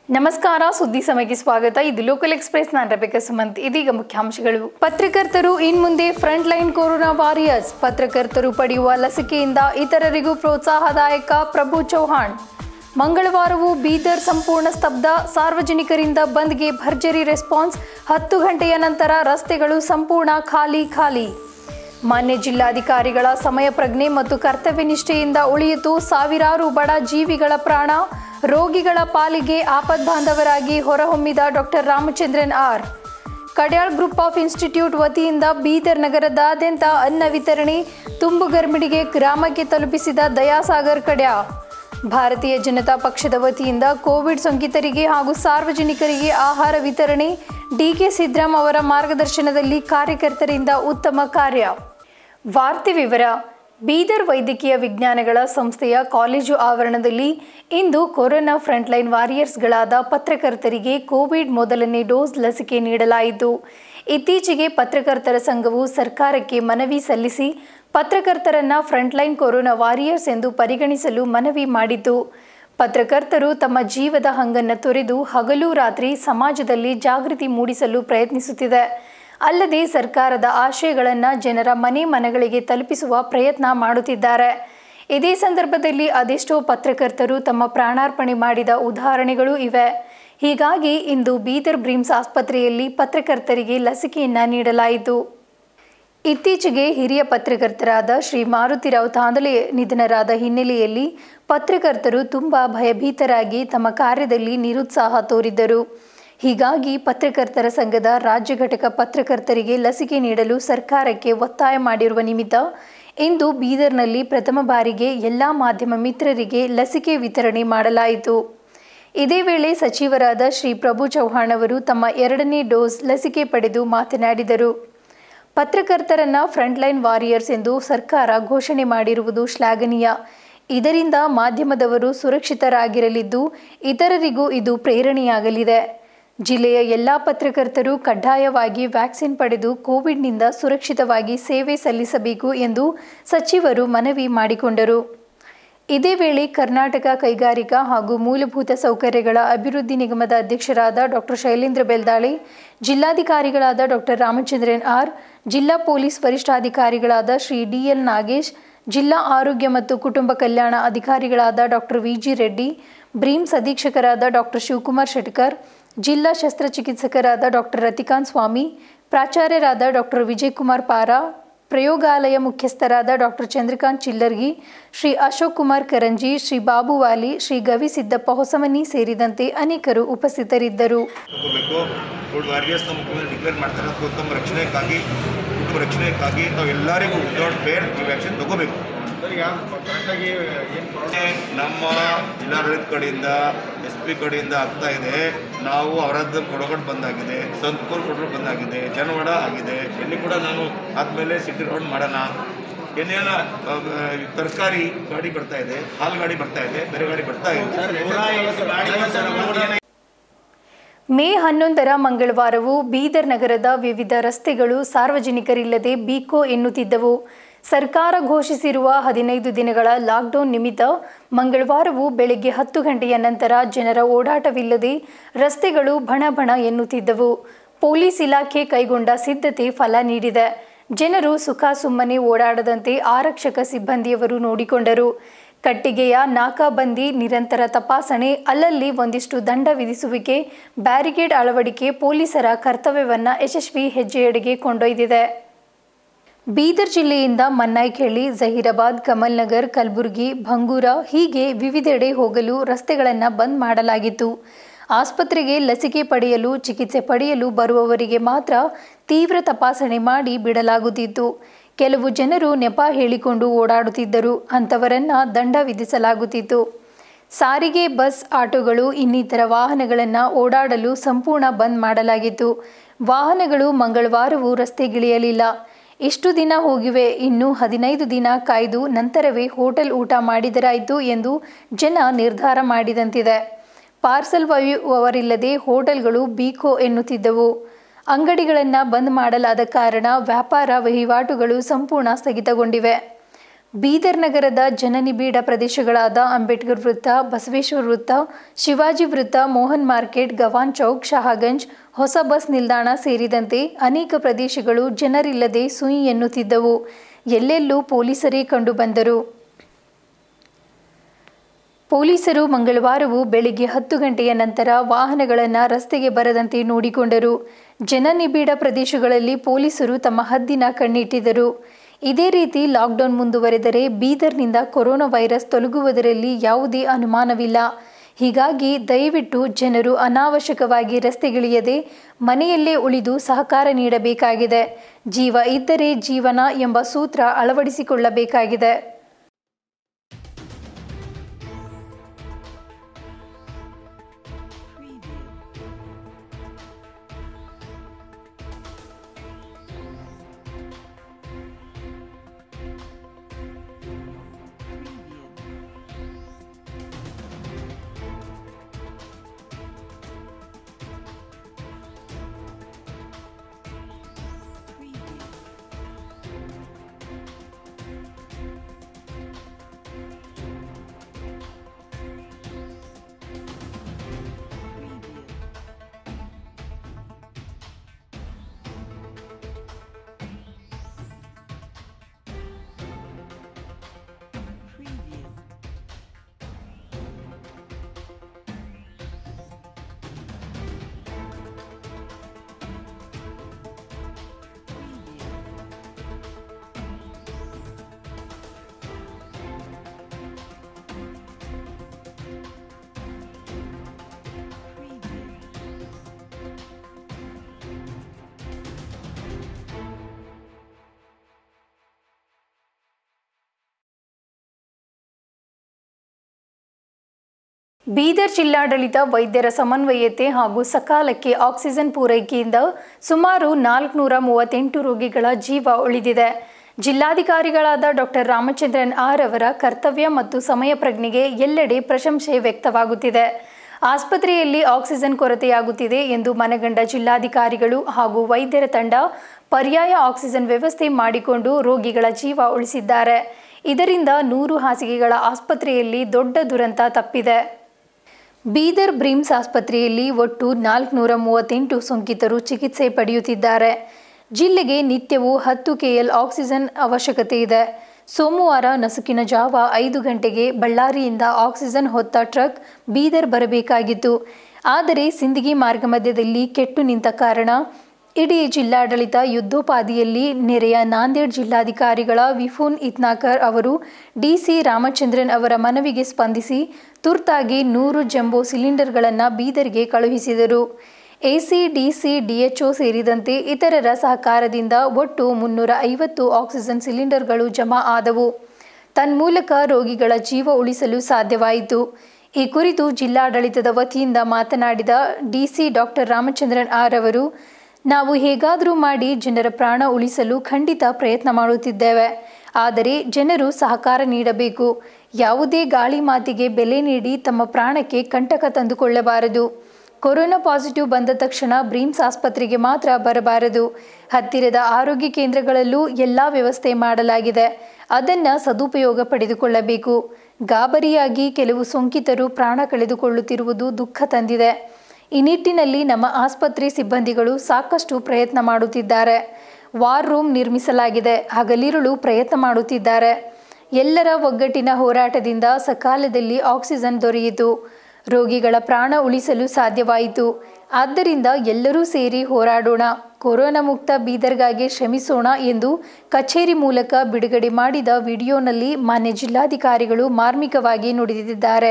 ನಮಸ್ಕಾರ ಸುದ್ದಿ ಸಮಯಕ್ಕೆ ಸ್ವಾಗತ ಇದು ಲೋಕಲ್ ಎಕ್ಸ್ಪ್ರೆಸ್ ನಾನು ರಬಿಕಾ ಸುಮಂತ್ ಇದೀಗ ಮುಖ್ಯಾಂಶಗಳು ಪತ್ರಕರ್ತರು ಇನ್ಮುಂದೆ ಫ್ರಂಟ್ ಲೈನ್ ಕೊರೋನಾ ವಾರಿಯರ್ಸ್ ಪತ್ರಕರ್ತರು ಪಡೆಯುವ ಲಸಿಕೆಯಿಂದ ಇತರರಿಗೂ ಪ್ರೋತ್ಸಾಹದಾಯಕ ಪ್ರಭು ಚೌಹಾಣ್ ಮಂಗಳವಾರವೂ ಬೀದರ್ ಸಂಪೂರ್ಣ ಸ್ತಬ್ಧ ಸಾರ್ವಜನಿಕರಿಂದ ಬಂದ್ಗೆ ಭರ್ಜರಿ ರೆಸ್ಪಾನ್ಸ್ ಹತ್ತು ಗಂಟೆಯ ನಂತರ ರಸ್ತೆಗಳು ಸಂಪೂರ್ಣ ಖಾಲಿ ಖಾಲಿ ಮಾನ್ಯ ಜಿಲ್ಲಾಧಿಕಾರಿಗಳ ಸಮಯ ಪ್ರಜ್ಞೆ ಮತ್ತು ಕರ್ತವ್ಯ ನಿಷ್ಠೆಯಿಂದ ಉಳಿಯಿತು ಸಾವಿರಾರು ಬಡ ಜೀವಿಗಳ ಪ್ರಾಣ ರೋಗಿಗಳ ಪಾಲಿಗೆ ಆಪದ್ಬಾಂಧವರಾಗಿ ಹೊರಹೊಮ್ಮಿದ doctor Ramachandran R Kadyal group of institute ವತಿಯಿಂದ ಬೀದರ್ ನಗರದಾದ್ಯಂತ ಅನ್ನ ವಿತರಣೆ ತುಂಬು ಗರ್ಭಿಣಿಗೆ ಗ್ರಾಮಕ್ಕೆ ತಲುಪಿಸಿದ ದಯಾಸಾಗರ್ ಕಡ್ಯಾ ಭಾರತೀಯ ಜನತಾ ಪಕ್ಷದ ವತಿಯಿಂದ ಕೋವಿಡ್ ಸೋಂಕಿತರಿಗೆ ಹಾಗೂ ಸಾರ್ವಜನಿಕರಿಗೆ ಆಹಾರ ವಿತರಣೆ ಡಿಕೆ ಸಿದ್ದರಾಮ್ ಅವರ ಮಾರ್ಗದರ್ಶನದಲ್ಲಿ ಕಾರ್ಯಕರ್ತರಿಂದ ಉತ್ತಮ ಕಾರ್ಯ ವಾರ್ತೆ ವಿವರ ಬೀದರ್ ವೈದ್ಯಕೀಯ ವಿಜ್ಞಾನಗಳ ಸಂಸ್ಥೆಯ ಕಾಲೇಜು ಆವರಣದಲ್ಲಿ ಇಂದು ಕೊರೋನಾ ಫ್ರಂಟ್ಲೈನ್ ವಾರಿಯರ್ಸ್ಗಳಾದ ಪತ್ರಕರ್ತರಿಗೆ ಕೋವಿಡ್ ಮೊದಲನೇ ಡೋಸ್ ಲಸಿಕೆ ನೀಡಲಾಯಿತು ಇತ್ತೀಚೆಗೆ ಪತ್ರಕರ್ತರ ಸಂಘವು ಸರ್ಕಾರಕ್ಕೆ ಮನವಿ ಸಲ್ಲಿಸಿ ಪತ್ರಕರ್ತರನ್ನ ಫ್ರಂಟ್ಲೈನ್ ಕೊರೋನಾ ವಾರಿಯರ್ಸ್ ಎಂದು ಪರಿಗಣಿಸಲು ಮನವಿ ಮಾಡಿತು ಪತ್ರಕರ್ತರು ತಮ್ಮ ಜೀವದ ಹಂಗನ್ನು ತೊರೆದು ಹಗಲು ರಾತ್ರಿ ಸಮಾಜದಲ್ಲಿ ಜಾಗೃತಿ ಮೂಡಿಸಲು ಪ್ರಯತ್ನಿಸುತ್ತಿದೆ ಅಲ್ಲದೆ ಸರ್ಕಾರದ ಆಶಯಗಳನ್ನು ಜನರ ಮನೆ ಮನೆಗಳಿಗೆ ತಲುಪಿಸುವ ಪ್ರಯತ್ನ ಮಾಡುತ್ತಿದ್ದಾರೆ ಇದೇ ಸಂದರ್ಭದಲ್ಲಿ ಅದೆಷ್ಟೋ ಪತ್ರಕರ್ತರು ತಮ್ಮ ಪ್ರಾಣಾರ್ಪಣೆ ಮಾಡಿದ ಉದಾಹರಣೆಗಳೂ ಇವೆ ಹೀಗಾಗಿ ಇಂದು ಬೀದರ್ ಬ್ರೀಮ್ಸ್ ಆಸ್ಪತ್ರೆಯಲ್ಲಿ ಪತ್ರಕರ್ತರಿಗೆ ಲಸಿಕೆಯನ್ನ ನೀಡಲಾಯಿತು ಇತ್ತೀಚೆಗೆ ಹಿರಿಯ ಪತ್ರಕರ್ತರಾದ ಶ್ರೀ ಮಾರುತಿರಾವ್ ತಾಂದಲೆ ನಿಧನರಾದ ಹಿನ್ನೆಲೆಯಲ್ಲಿ ಪತ್ರಕರ್ತರು ತುಂಬ ಭಯಭೀತರಾಗಿ ತಮ್ಮ ಕಾರ್ಯದಲ್ಲಿ ನಿರುತ್ಸಾಹ ತೋರಿದ್ದರು ಹೀಗಾಗಿ ಪತ್ರಕರ್ತರ ಸಂಘದ ರಾಜ್ಯ ಘಟಕ ಪತ್ರಕರ್ತರಿಗೆ ಲಸಿಕೆ ನೀಡಲು ಸರ್ಕಾರಕ್ಕೆ ಒತ್ತಾಯ ಮಾಡಿರುವ ನಿಮಿತ್ತ ಇಂದು ಬೀದರ್ನಲ್ಲಿ ಪ್ರಥಮ ಬಾರಿಗೆ ಎಲ್ಲ ಮಾಧ್ಯಮ ಮಿತ್ರರಿಗೆ ಲಸಿಕೆ ವಿತರಣೆ ಮಾಡಲಾಯಿತು ಇದೇ ವೇಳೆ ಸಚಿವರಾದ ಶ್ರೀ ಪ್ರಭು ಚೌಹಾಣ್ ಅವರು ತಮ್ಮ ಎರಡನೇ ಡೋಸ್ ಲಸಿಕೆ ಪಡೆದು ಮಾತನಾಡಿದರು ಪತ್ರಕರ್ತರನ್ನ ಫ್ರಂಟ್ಲೈನ್ ವಾರಿಯರ್ಸ್ ಎಂದು ಸರ್ಕಾರ ಘೋಷಣೆ ಮಾಡಿರುವುದು ಶ್ಲಾಘನೀಯ ಇದರಿಂದ ಮಾಧ್ಯಮದವರು ಸುರಕ್ಷಿತರಾಗಿರಲಿದ್ದು ಇತರರಿಗೂ ಇದು ಪ್ರೇರಣೆಯಾಗಲಿದೆ ಜಿಲ್ಲೆಯ ಎಲ್ಲ ಪತ್ರಕರ್ತರು ಕಡ್ಡಾಯವಾಗಿ ವ್ಯಾಕ್ಸಿನ್ ಪಡೆದು ಕೋವಿಡ್ನಿಂದ ಸುರಕ್ಷಿತವಾಗಿ ಸೇವೆ ಸಲ್ಲಿಸಬೇಕು ಎಂದು ಸಚಿವರು ಮನವಿ ಮಾಡಿಕೊಂಡರು ಇದೇ ವೇಳೆ ಕರ್ನಾಟಕ ಕೈಗಾರಿಕಾ ಹಾಗೂ ಮೂಲಭೂತ ಸೌಕರ್ಯಗಳ ಅಭಿವೃದ್ಧಿ ನಿಗಮದ ಅಧ್ಯಕ್ಷರಾದ ಡಾಕ್ಟರ್ ಶೈಲೇಂದ್ರ ಬೆಲ್ದಾಳೆ ಜಿಲ್ಲಾಧಿಕಾರಿಗಳಾದ ಡಾಕ್ಟರ್ ರಾಮಚಂದ್ರನ್ ಆರ್ ಜಿಲ್ಲಾ ಪೊಲೀಸ್ ವರಿಷ್ಠಾಧಿಕಾರಿಗಳಾದ ಶ್ರೀ ಡಿಎಲ್ ನಾಗೇಶ್ ಜಿಲ್ಲಾ ಆರೋಗ್ಯ ಮತ್ತು ಕುಟುಂಬ ಕಲ್ಯಾಣ ಅಧಿಕಾರಿಗಳಾದ ಡಾಕ್ಟರ್ ವಿಜಿ ರೆಡ್ಡಿ ಬ್ರೀಮ್ಸ್ ಅಧೀಕ್ಷಕರಾದ ಡಾಕ್ಟರ್ ಶಿವಕುಮಾರ್ ಶೆಟ್ಕರ್ ಜಿಲ್ಲಾ ಶಸ್ತ್ರಚಿಕಿತ್ಸಕರಾದ ಡಾಕ್ಟರ್ ರತಿಕಾಂತ್ ಸ್ವಾಮಿ ಪ್ರಾಚಾರ್ಯರಾದ ಡಾಕ್ಟರ್ ವಿಜಯಕುಮಾರ್ ಪಾರಾ ಪ್ರಯೋಗಾಲಯ ಮುಖ್ಯಸ್ಥರಾದ ಡಾಕ್ಟರ್ ಚಂದ್ರಕಾಂತ್ ಚಿಲ್ಲರ್ಗಿ ಶ್ರೀ ಅಶೋಕ್ ಕುಮಾರ್ ಕರಂಜಿ ಶ್ರೀ ಬಾಬುವಾಲಿ ಶ್ರೀ ಗವಿಸಿದ್ದಪ್ಪ ಹೊಸಮನಿ ಸೇರಿದಂತೆ ಅನೇಕರು ಉಪಸ್ಥಿತರಿದ್ದರು ತಗೋಬೇಕು ಫುಡ್ ವಾರಿಯರ್ಸ್ ನಮ್ಮ ಮುಖ್ಯಮಂತ್ರಿ ಡಿಕ್ಲೇರ್ ಮಾಡ್ತಾರೆ ಅದಕ್ಕೆ ತಮ್ಮ ರಕ್ಷಣೆಗಾಗಿ ಕುಟುಂಬ ರಕ್ಷಣೆಗಾಗಿ ನಾವು ಎಲ್ಲರಿಗೂ ವಿತೌಟ್ ಫೇರ್ ಈ ವ್ಯಾಕ್ಸಿನ್ ತಗೋಬೇಕು ಸರ್ ಈಗ ಕರೆಕ್ಟಾಗಿ ಏನು ಮತ್ತೆ ನಮ್ಮ ಜಿಲ್ಲಾಡಳಿತ ಕಡೆಯಿಂದ ಎಸ್ ಪಿ ಕಡೆಯಿಂದ ಆಗ್ತಾ ಇದೆ ನಾವು ಅವರದ್ದು ಕೊಡಗಡೆ ಬಂದಾಗಿದೆ ಸಂತಪುರ್ ಕೊಡಗಡೆ ಬಂದಾಗಿದೆ ಜನವಾಡ ಆಗಿದೆ ಎಲ್ಲಿ ಕೂಡ ನಾನು ಆದಮೇಲೆ ಸಿಟಿ ರೋಡ್ ಮಾಡೋಣ ಏನೇನ ತರಕಾರಿ ಗಾಡಿ ಬರ್ತಾ ಇದೆ ಹಾಲು ಗಾಡಿ ಬರ್ತಾ ಇದೆ ಬೇರೆ ಗಾಡಿ ಬರ್ತಾ ಇದೆ ಸರ್ ನೂರ ಐವತ್ತು ಗಾಡಿ ಸರ್ ಮೂರು ಮೇ ಹನ್ನೊಂದರ ಮಂಗಳವಾರವೂ ಬೀದರ್ ನಗರದ ವಿವಿಧ ರಸ್ತೆಗಳು ಸಾರ್ವಜನಿಕರಿಲ್ಲದೆ ಬೀಕೋ ಎನ್ನುತ್ತಿದ್ದವು ಸರ್ಕಾರ ಘೋಷಿಸಿರುವ ಹದಿನೈದು ದಿನಗಳ ಲಾಕ್ಡೌನ್ ನಿಮಿತ್ತ ಮಂಗಳವಾರವೂ ಬೆಳಗ್ಗೆ ಹತ್ತು ಗಂಟೆಯ ನಂತರ ಜನರ ಓಡಾಟವಿಲ್ಲದೆ ರಸ್ತೆಗಳು ಬಣ ಬಣ ಎನ್ನುತ್ತಿದ್ದವು ಪೊಲೀಸ್ ಇಲಾಖೆ ಕೈಗೊಂಡ ಸಿದ್ಧತೆ ಫಲ ನೀಡಿದೆ ಜನರು ಸುಖ ಸುಮ್ಮನೆ ಓಡಾಡದಂತೆ ಆರಕ್ಷಕ ಸಿಬ್ಬಂದಿಯವರು ನೋಡಿಕೊಂಡರು ಕಟ್ಟಿಗೆಯ ನಾಕಾಬಂದಿ ನಿರಂತರ ತಪಾಸಣೆ ಅಲ್ಲಲ್ಲಿ ಒಂದಿಷ್ಟು ದಂಡ ವಿಧಿಸುವಿಕೆ ಬ್ಯಾರಿಕೇಡ್ ಅಳವಡಿಕೆ ಪೊಲೀಸರ ಕರ್ತವ್ಯವನ್ನ ಯಶಸ್ವಿ ಹೆಜ್ಜೆಯೆಡೆಗೆ ಕೊಂಡೊಯ್ದಿದೆ ಬೀದರ್ ಜಿಲ್ಲೆಯಿಂದ ಮನ್ನಾಯ್ಕೇಳಿ ಜಹೀರಾಬಾದ್ ಕಮಲ್ ನಗರ್ ಕಲಬುರಗಿ ಭಂಗೂರ ಹೀಗೆ ವಿವಿಧೆಡೆ ಹೋಗಲು ರಸ್ತೆಗಳನ್ನು ಬಂದ್ ಮಾಡಲಾಗಿತ್ತು ಆಸ್ಪತ್ರೆಗೆ ಲಸಿಕೆ ಪಡೆಯಲು ಚಿಕಿತ್ಸೆ ಪಡೆಯಲು ಬರುವವರಿಗೆ ಮಾತ್ರ ತೀವ್ರ ತಪಾಸಣೆ ಮಾಡಿ ಬಿಡಲಾಗುತ್ತಿತ್ತು ಕೆಲವು ಜನರು ನೆಪ ಹೇಳಿಕೊಂಡು ಓಡಾಡುತ್ತಿದ್ದರು ಅಂಥವರನ್ನ ದಂಡ ವಿಧಿಸಲಾಗುತ್ತಿತ್ತು ಸಾರಿಗೆ ಬಸ್ ಆಟೋಗಳು ಇನ್ನಿತರ ವಾಹನಗಳನ್ನು ಓಡಾಡಲು ಸಂಪೂರ್ಣ ಬಂದ್ ಮಾಡಲಾಗಿತ್ತು ವಾಹನಗಳು ಮಂಗಳವಾರವೂ ರಸ್ತೆಗಿಳಿಯಲಿಲ್ಲ ಇಷ್ಟು ದಿನ ಹೋಗಿವೆ ಇನ್ನು ಹದಿನೈದು ದಿನ ಕಾಯ್ದು ನಂತರವೇ ಹೋಟೆಲ್ ಊಟ ಮಾಡಿದರಾಯಿತು ಎಂದು ಜನ ನಿರ್ಧಾರ ಮಾಡಿದಂತಿದೆ ಪಾರ್ಸಲ್ ಒಯ್ಯುವವರಿಲ್ಲದೆ ಹೋಟೆಲ್ಗಳು ಬೀಕೋ ಎನ್ನುತ್ತಿದ್ದವು ಅಂಗಡಿಗಳನ್ನು ಬಂದ್ ಮಾಡಲಾದ ಕಾರಣ ವ್ಯಾಪಾರ ವಹಿವಾಟುಗಳು ಸಂಪೂರ್ಣ ಸ್ಥಗಿತಗೊಂಡಿವೆ ಬೀದರ್ ನಗರದ ಜನನಿಬಿಡ ಪ್ರದೇಶಗಳಾದ ಅಂಬೇಡ್ಕರ್ ವೃತ್ತ ಬಸವೇಶ್ವರ ವೃತ್ತ ಶಿವಾಜಿ ವೃತ್ತ ಮೋಹನ್ ಮಾರ್ಕೆಟ್ ಗವಾನ್ ಚೌಕ್ ಶಹಾಗಂಜ್ ಹೊಸ ಬಸ್ ನಿಲ್ದಾಣ ಸೇರಿದಂತೆ ಅನೇಕ ಪ್ರದೇಶಗಳು ಜನರಿಲ್ಲದೆ ಸುಯಿ ಎನ್ನುತ್ತಿದ್ದವು ಎಲ್ಲೆಲ್ಲೂ ಪೊಲೀಸರೇ ಕಂಡುಬಂದರು ಪೊಲೀಸರು ಮಂಗಳವಾರವೂ ಬೆಳಿಗ್ಗೆ ಹತ್ತು ಗಂಟೆಯ ನಂತರ ವಾಹನಗಳನ್ನು ರಸ್ತೆಗೆ ಬರದಂತೆ ನೋಡಿಕೊಂಡರು ಜನನಿಬಿಡ ಪ್ರದೇಶಗಳಲ್ಲಿ ಪೊಲೀಸರು ತಮ್ಮ ಹದ್ದಿನ ಕಣ್ಣಿಟ್ಟಿದ್ದರು ಇದೇ ರೀತಿ ಲಾಕ್ಡೌನ್ ಮುಂದುವರೆದರೆ ಬೀದರ್ನಿಂದ ಕೊರೋನಾ ವೈರಸ್ ತೊಲಗುವುದರಲ್ಲಿ ಯಾವುದೇ ಅನುಮಾನವಿಲ್ಲ ಹೀಗಾಗಿ ದಯವಿಟ್ಟು ಜನರು ಅನಾವಶ್ಯಕವಾಗಿ ರಸ್ತೆಗಿಳಿಯದೆ ಮನೆಯಲ್ಲೇ ಉಳಿದು ಸಹಕಾರ ನೀಡಬೇಕಾಗಿದೆ ಜೀವ ಇದ್ದರೆ ಜೀವನ ಎಂಬ ಸೂತ್ರ ಅಳವಡಿಸಿಕೊಳ್ಳಬೇಕಾಗಿದೆ ಬೀದರ್ ಜಿಲ್ಲಾಡಳಿತ ವೈದ್ಯರ ಸಮನ್ವಯತೆ ಹಾಗೂ ಸಕಾಲಕ್ಕೆ ಆಕ್ಸಿಜನ್ ಪೂರೈಕೆಯಿಂದ ಸುಮಾರು ನಾಲ್ಕುನೂರ ಮೂವತ್ತೆಂಟು ರೋಗಿಗಳ ಜೀವ ಉಳಿದಿದೆ ಜಿಲ್ಲಾಧಿಕಾರಿಗಳಾದ ಡಾಕ್ಟರ್ ರಾಮಚಂದ್ರನ್ ಆರ್ ಅವರ ಕರ್ತವ್ಯ ಮತ್ತು ಸಮಯ ಪ್ರಜ್ಞೆಗೆ ಎಲ್ಲೆಡೆ ಪ್ರಶಂಸೆ ವ್ಯಕ್ತವಾಗುತ್ತಿದೆ ಆಸ್ಪತ್ರೆಯಲ್ಲಿ ಆಕ್ಸಿಜನ್ ಕೊರತೆಯಾಗುತ್ತಿದೆ ಎಂದು ಮನಗಂಡ ಜಿಲ್ಲಾಧಿಕಾರಿಗಳು ಹಾಗೂ ವೈದ್ಯರ ತಂಡ ಪರ್ಯಾಯ ಆಕ್ಸಿಜನ್ ವ್ಯವಸ್ಥೆ ಮಾಡಿಕೊಂಡು ರೋಗಿಗಳ ಜೀವ ಉಳಿಸಿದ್ದಾರೆ ಇದರಿಂದ ನೂರು ಹಾಸಿಗೆಗಳ ಆಸ್ಪತ್ರೆಯಲ್ಲಿ ದೊಡ್ಡ ದುರಂತ ತಪ್ಪಿದೆ ಬೀದರ್ ಬ್ರಿಮ್ಸ್ ಆಸ್ಪತ್ರೆಯಲ್ಲಿ ಒಟ್ಟು ನಾಲ್ಕುನೂರ ಮೂವತ್ತೆಂಟು ಸೋಂಕಿತರು ಚಿಕಿತ್ಸೆ ಪಡೆಯುತ್ತಿದ್ದಾರೆ ಜಿಲ್ಲೆಗೆ ನಿತ್ಯವೂ ಹತ್ತು ಕೆಎಲ್ ಆಕ್ಸಿಜನ್ ಅವಶ್ಯಕತೆ ಇದೆ ಸೋಮವಾರ ನಸುಕಿನ ಜಾವ ಐದು ಗಂಟೆಗೆ ಬಳ್ಳಾರಿಯಿಂದ ಆಕ್ಸಿಜನ್ ಹೊತ್ತ ಟ್ರಕ್ ಬೀದರ್ ಬರಬೇಕಾಗಿತ್ತು ಆದರೆ ಸಿಂದಗಿ ಮಾರ್ಗ ಮಧ್ಯದಲ್ಲಿ ಕೆಟ್ಟು ನಿಂತ ಕಾರಣ ಇಡೀ ಜಿಲ್ಲಾಡಳಿತ ಯುದ್ಧೋಪಾದಿಯಲ್ಲಿ ನೆರೆಯ ನಾಂದೇಡ್ ಜಿಲ್ಲಾಧಿಕಾರಿಗಳ ವಿಫೂನ್ ಇತ್ನಾಕರ್ ಅವರು ಡಿಸಿ ರಾಮಚಂದ್ರನ್ ಅವರ ಮನವಿಗೆ ಸ್ಪಂದಿಸಿ ತುರ್ತಾಗಿ ನೂರು ಜಂಬೋ ಸಿಲಿಂಡರ್ಗಳನ್ನು ಬೀದರ್ಗೆ ಕಳುಹಿಸಿದರು ಎಸಿ ಡಿಸಿ ಡಿಎಚ್ಒ ಸೇರಿದಂತೆ ಇತರರ ಸಹಕಾರದಿಂದ ಒಟ್ಟು ಮುನ್ನೂರ ಐವತ್ತು ಆಕ್ಸಿಜನ್ ಸಿಲಿಂಡರ್ಗಳು ಜಮಾ ಆದವು ತನ್ಮೂಲಕ ರೋಗಿಗಳ ಜೀವ ಉಳಿಸಲು ಸಾಧ್ಯವಾಯಿತು ಈ ಕುರಿತು ಜಿಲ್ಲಾಡಳಿತದ ವತಿಯಿಂದ ಮಾತನಾಡಿದ ಡಿಸಿ ಡಾಕ್ಟರ್ ರಾಮಚಂದ್ರನ್ ಆರ್ ಅವರು ನಾವು ಹೇಗಾದರೂ ಮಾಡಿ ಜನರ ಪ್ರಾಣ ಉಳಿಸಲು ಖಂಡಿತ ಪ್ರಯತ್ನ ಮಾಡುತ್ತಿದ್ದೇವೆ ಆದರೆ ಜನರು ಸಹಕಾರ ನೀಡಬೇಕು ಯಾವುದೇ ಗಾಳಿ ಮಾತಿಗೆ ಬೆಲೆ ನೀಡಿ ತಮ್ಮ ಪ್ರಾಣಕ್ಕೆ ಕಂಟಕ ತಂದುಕೊಳ್ಳಬಾರದು ಕೊರೋನಾ ಪಾಸಿಟಿವ್ ಬಂದ ತಕ್ಷಣ ಬ್ರೀಮ್ಸ್ ಆಸ್ಪತ್ರೆಗೆ ಮಾತ್ರ ಬರಬಾರದು ಹತ್ತಿರದ ಆರೋಗ್ಯ ಕೇಂದ್ರಗಳಲ್ಲೂ ಎಲ್ಲ ವ್ಯವಸ್ಥೆ ಮಾಡಲಾಗಿದೆ ಅದನ್ನು ಸದುಪಯೋಗ ಪಡೆದುಕೊಳ್ಳಬೇಕು ಗಾಬರಿಯಾಗಿ ಕೆಲವು ಸೋಂಕಿತರು ಪ್ರಾಣ ಕಳೆದುಕೊಳ್ಳುತ್ತಿರುವುದು ದುಃಖ ತಂದಿದೆ ಈ ನಿಟ್ಟಿನಲ್ಲಿ ನಮ್ಮ ಆಸ್ಪತ್ರೆ ಸಿಬ್ಬಂದಿಗಳು ಸಾಕಷ್ಟು ಪ್ರಯತ್ನ ಮಾಡುತ್ತಿದ್ದಾರೆ ವಾರ್ ರೂಮ್ ನಿರ್ಮಿಸಲಾಗಿದೆ ಹಗಲಿರುಳು ಪ್ರಯತ್ನ ಮಾಡುತ್ತಿದ್ದಾರೆ ಎಲ್ಲರ ಒಗ್ಗಟ್ಟಿನ ಹೋರಾಟದಿಂದ ಸಕಾಲದಲ್ಲಿ ಆಕ್ಸಿಜನ್ ದೊರೆಯಿತು ರೋಗಿಗಳ ಪ್ರಾಣ ಉಳಿಸಲು ಸಾಧ್ಯವಾಯಿತು ಆದ್ದರಿಂದ ಎಲ್ಲರೂ ಸೇರಿ ಹೋರಾಡೋಣ ಕೊರೋನಾ ಮುಕ್ತ ಬೀದರ್ಗಾಗಿ ಶ್ರಮಿಸೋಣ ಎಂದು ಕಚೇರಿ ಮೂಲಕ ಬಿಡುಗಡೆ ಮಾಡಿದ ವಿಡಿಯೋನಲ್ಲಿ ಮಾನ್ಯ ಜಿಲ್ಲಾಧಿಕಾರಿಗಳು ಮಾರ್ಮಿಕವಾಗಿ ನುಡಿದಿದ್ದಾರೆ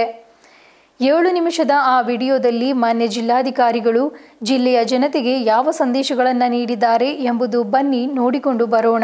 ಏಳು ನಿಮಿಷದ ಆ ವಿಡಿಯೋದಲ್ಲಿ ಮಾನ್ಯ ಜಿಲ್ಲಾಧಿಕಾರಿಗಳು ಜಿಲ್ಲೆಯ ಜನತೆಗೆ ಯಾವ ಸಂದೇಶಗಳನ್ನು ನೀಡಿದ್ದಾರೆ ಎಂಬುದು ಬನ್ನಿ ನೋಡಿಕೊಂಡು ಬರೋಣ